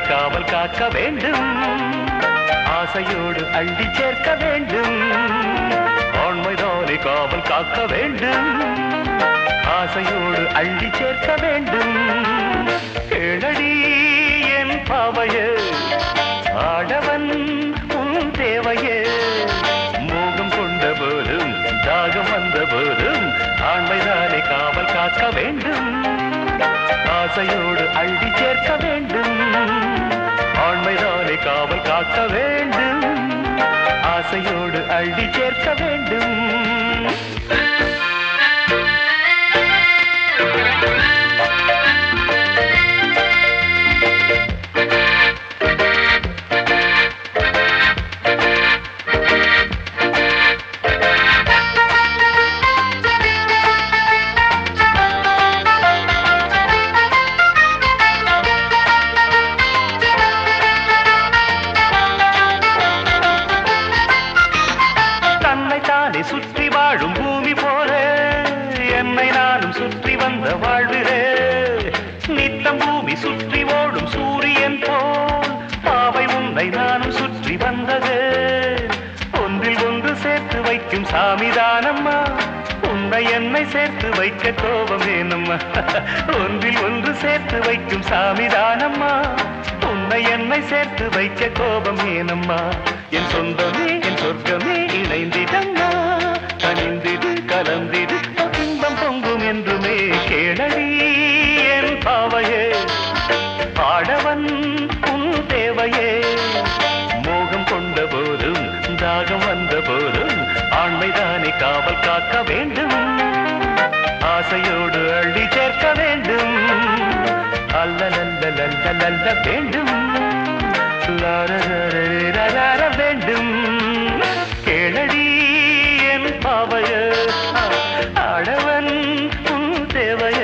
காவல் காக்க வேண்டும் ஆசையோடு அள்ளி சேர்க்க வேண்டும் ஆண்மைதானே காவல் காக்க வேண்டும் ஆசையோடு அள்ளி சேர்க்க வேண்டும் கேளடி என் பாவையே ஆடவன் உன் தேவையே மோகம் கொண்ட போதும் தாகம் வந்த போதும் ஆண்மைதானே காவல் காக்க வேண்டும் ஆசையோடு அள்ளி சேர்க்க வேண்டும் ஆண்மைதானே காவல் காக்க வேண்டும் ஆசையோடு அள்ளி சேர்க்க வேண்டும் தன்னை தானே சுற்றி வாழும் பூமி போல என்னை நானும் சுற்றி வந்த வாழ்விலே நித்தம் பூமி சுற்றி ஓடும் சூரியன் போல் பாவை உன்னை நானும் சுற்றி வந்தது ஒன்றில் ஒன்று சேர்த்து வைக்கும் சாமிதானம்மா உன்னை என்னை சேர்த்து வைக்க கோபம் ஏனம்மா ஒன்றில் ஒன்று சேர்த்து வைக்கும் சாமிதானம்மா உன்னை என்னை சேர்த்து வைக்க கோபம் ஏனம்மா என் சொந்தமே என் சொர்க்கமே இணைந்திடம்மா கனிந்திடு கலந்திடு இன்பம் பொங்கும் என்றுமே கேளடி என் பாவையே ஆடவன் உன் தேவையே மோகம் கொண்ட போதும் தாகம் வந்த போதும் ஆண்மைதானே காவல் காக்க வேண்டும் ஆசையோடு அள்ளி சேர்க்க வேண்டும் அல்லலல்லலல்லலல்ல வேண்டும் லாரரரரரரர வேண்டும் கேளடி என் பாவைய ஆடவன் உன் தேவைய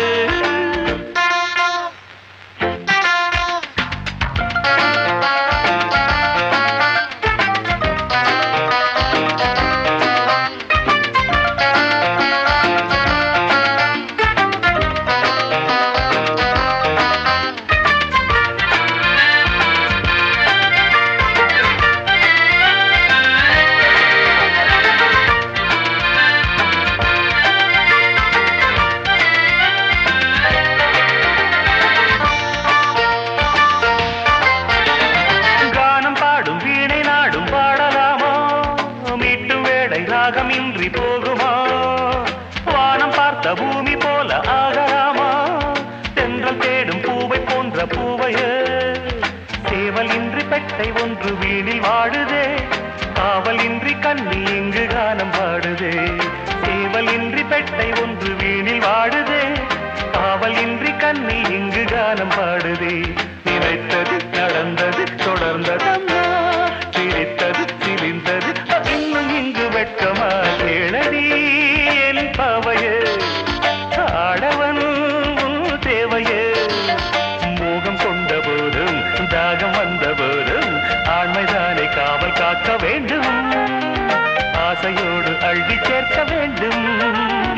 கானம் பாடும் வீணை நாடும் பாடலாமா மீட்டும் வேடை ராகம் இன்றி போகுமா வானம் பார்த்த பூமி போல ஆகலாமா தென்றல் தேடும் பூவை போன்ற பூவைய சேவல் இன்றி பெட்டை ஒன்று வீணில் வாடுதே காவல் இன்றி கண்ணி இங்கு கானம் பாடுதே சேவல் இன்றி பெட்டை ஒன்று வீணில் வாடுதே காவல் இன்றி கண்ணி இங்கு கானம் பாடுதே நினைத்தது நடந்தது தொடர்ந்ததம்மா சிரித்தது சிரிந்தது இன்னும் இங்கு வெட்கமா கேளடி என் பாவையே ஆடவன் உன் தேவையே மோகம் கொண்ட போதும் தாகம் வந்த போதும் ஆண்மைதானே காவல் காக்க வேண்டும் ஆசையோடு அள்ளி சேர்க்க வேண்டும்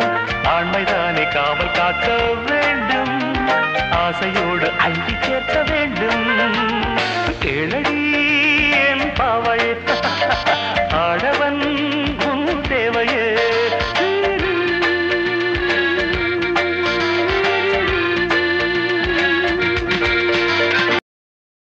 ஆண்மைதானே காவல் காக்க வேண்டும் ஆசையோடு அள்ளி சேர்க்க வேண்டும்